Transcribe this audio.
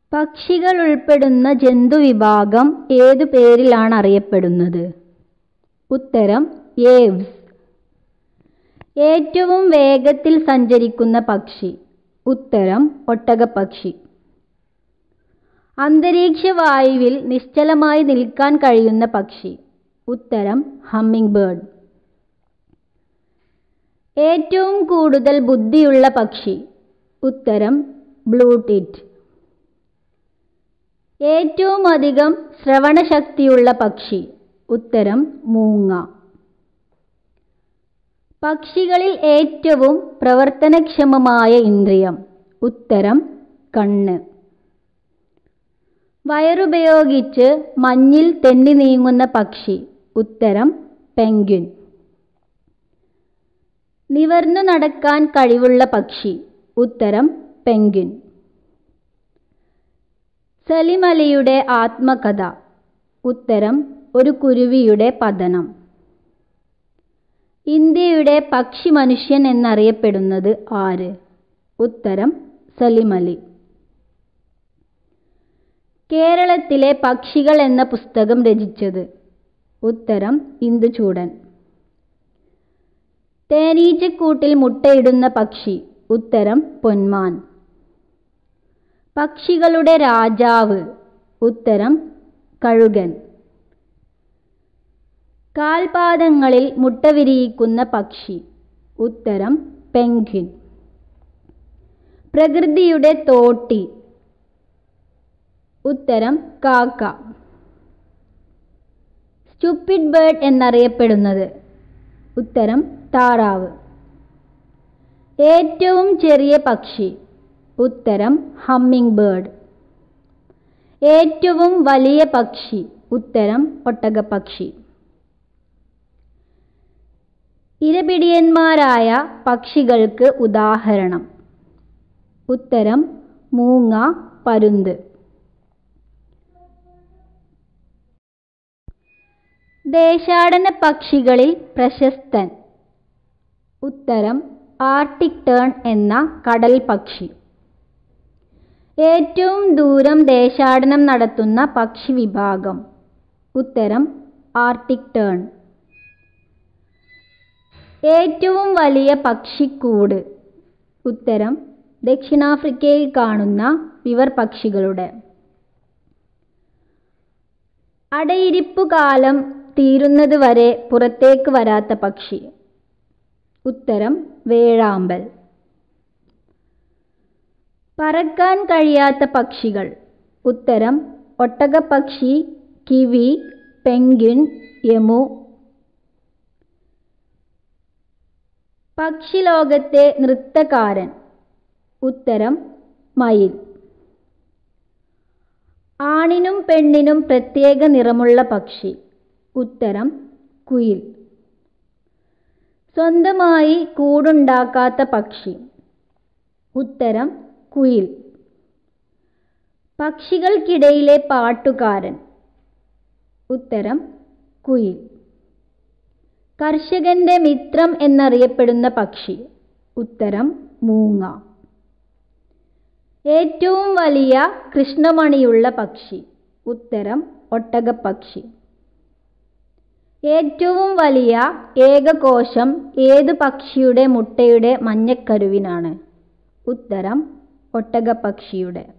പക്ഷികൾ ഉൾപ്പെടുന്ന ജന്തുവിഭാഗം ഏതു പേരിലാണ് അറിയപ്പെടുന്നത് ഉത്തരം ഏവ്സ് ഏറ്റവും വേഗത്തിൽ സഞ്ചരിക്കുന്ന പക്ഷി ഉത്തരം ഒട്ടകപ്പക്ഷി അന്തരീക്ഷ വായുവിൽ നിശ്ചലമായി നിൽക്കാൻ കഴിയുന്ന പക്ഷി ഉത്തരം ഹമ്മിങ് ബേർഡ് ഏറ്റവും കൂടുതൽ ബുദ്ധിയുള്ള പക്ഷി ഉത്തരം ബ്ലൂടിറ്റ് ഏറ്റവും അധികം ശ്രവണശക്തിയുള്ള പക്ഷി ഉത്തരം മൂങ്ങ പക്ഷികളിൽ ഏറ്റവും പ്രവർത്തനക്ഷമമായ ഇന്ദ്രിയം ഉത്തരം കണ്ണ് വയറുപയോഗിച്ച് മഞ്ഞിൽ തെന്നി നീങ്ങുന്ന പക്ഷി ഉത്തരം പെൻഗ്വിൻ നിവർന്നു നടക്കാൻ കഴിവുള്ള പക്ഷി ഉത്തരം പെൻഗ്വിൻ സലിമലിയുടെ ആത്മകഥ ഉത്തരം ഒരു കുരുവിയുടെ പതനം ഇന്ത്യയുടെ പക്ഷി മനുഷ്യൻ എന്നറിയപ്പെടുന്നത് ആര് ഉത്തരം സലിമലി കേരളത്തിലെ പക്ഷികൾ എന്ന പുസ്തകം രചിച്ചത് ഉത്തരം ഇന്ദുചൂടൻ തേനീച്ചക്കൂട്ടിൽ മുട്ടയിടുന്ന പക്ഷി ഉത്തരം പൊന്മാൻ പക്ഷികളുടെ രാജാവ് ഉത്തരം കഴുകൻ കാൽപാദങ്ങളിൽ മുട്ട വിരിയിക്കുന്ന പക്ഷി ഉത്തരം പെൻഗ്വിൻ പ്രകൃതിയുടെ തോട്ടി ഉത്തരം കാക്ക സ്റ്റുപ്പിഡ് ബേർഡ് എന്നറിയപ്പെടുന്നത് ഉത്തരം താറാവ് ഏറ്റവും ചെറിയ പക്ഷി ഉത്തരം ഹമ്മിങ് ബേർഡ് ഏറ്റവും വലിയ പക്ഷി ഉത്തരം ഒട്ടകപ്പക്ഷി ഇരപിടിയന്മാരായ പക്ഷികൾക്ക് ഉദാഹരണം ഉത്തരം മൂങ്ങ പരുന്ത് ദേശാടന പക്ഷികളിൽ പ്രശസ്തൻ ഉത്തരം ആർട്ടിക് ടേൺ എന്ന കടൽ പക്ഷി ഏറ്റവും ദൂരം ദേശാടനം നടത്തുന്ന പക്ഷി വിഭാഗം ഉത്തരം ആർട്ടിക് ടേൺ ഏറ്റവും വലിയ പക്ഷിക്കൂട് ഉത്തരം ദക്ഷിണാഫ്രിക്കയിൽ കാണുന്ന വിവർ പക്ഷികളുടെ അടയിരിപ്പു കാലം തീരുന്നത് വരെ പുറത്തേക്ക് വരാത്ത പക്ഷി ഉത്തരം വേഴാമ്പൽ പറക്കാൻ കഴിയാത്ത പക്ഷികൾ ഉത്തരം ഒട്ടകപ്പക്ഷി കിവി പെൻഗ്വിൻ യമു പക്ഷിലോകത്തെ നൃത്തകാരൻ ഉത്തരം മയിൽ ആണിനും പെണ്ണിനും പ്രത്യേക നിറമുള്ള പക്ഷി ഉത്തരം കുയിൽ സ്വന്തമായി കൂടുണ്ടാക്കാത്ത പക്ഷി ഉത്തരം കുയിൽ പക്ഷികൾക്കിടയിലെ പാട്ടുകാരൻ ഉത്തരം കുയിൽ കർഷകന്റെ മിത്രം എന്നറിയപ്പെടുന്ന പക്ഷി ഉത്തരം മൂങ്ങ ഏറ്റവും വലിയ കൃഷ്ണമണിയുള്ള പക്ഷി ഉത്തരം ഒട്ടകപ്പക്ഷി ഏറ്റവും വലിയ ഏകകോശം ഏതു പക്ഷിയുടെ മുട്ടയുടെ മഞ്ഞക്കരുവിനാണ് ഉത്തരം ഒട്ടകപ്പക്ഷിയുടെ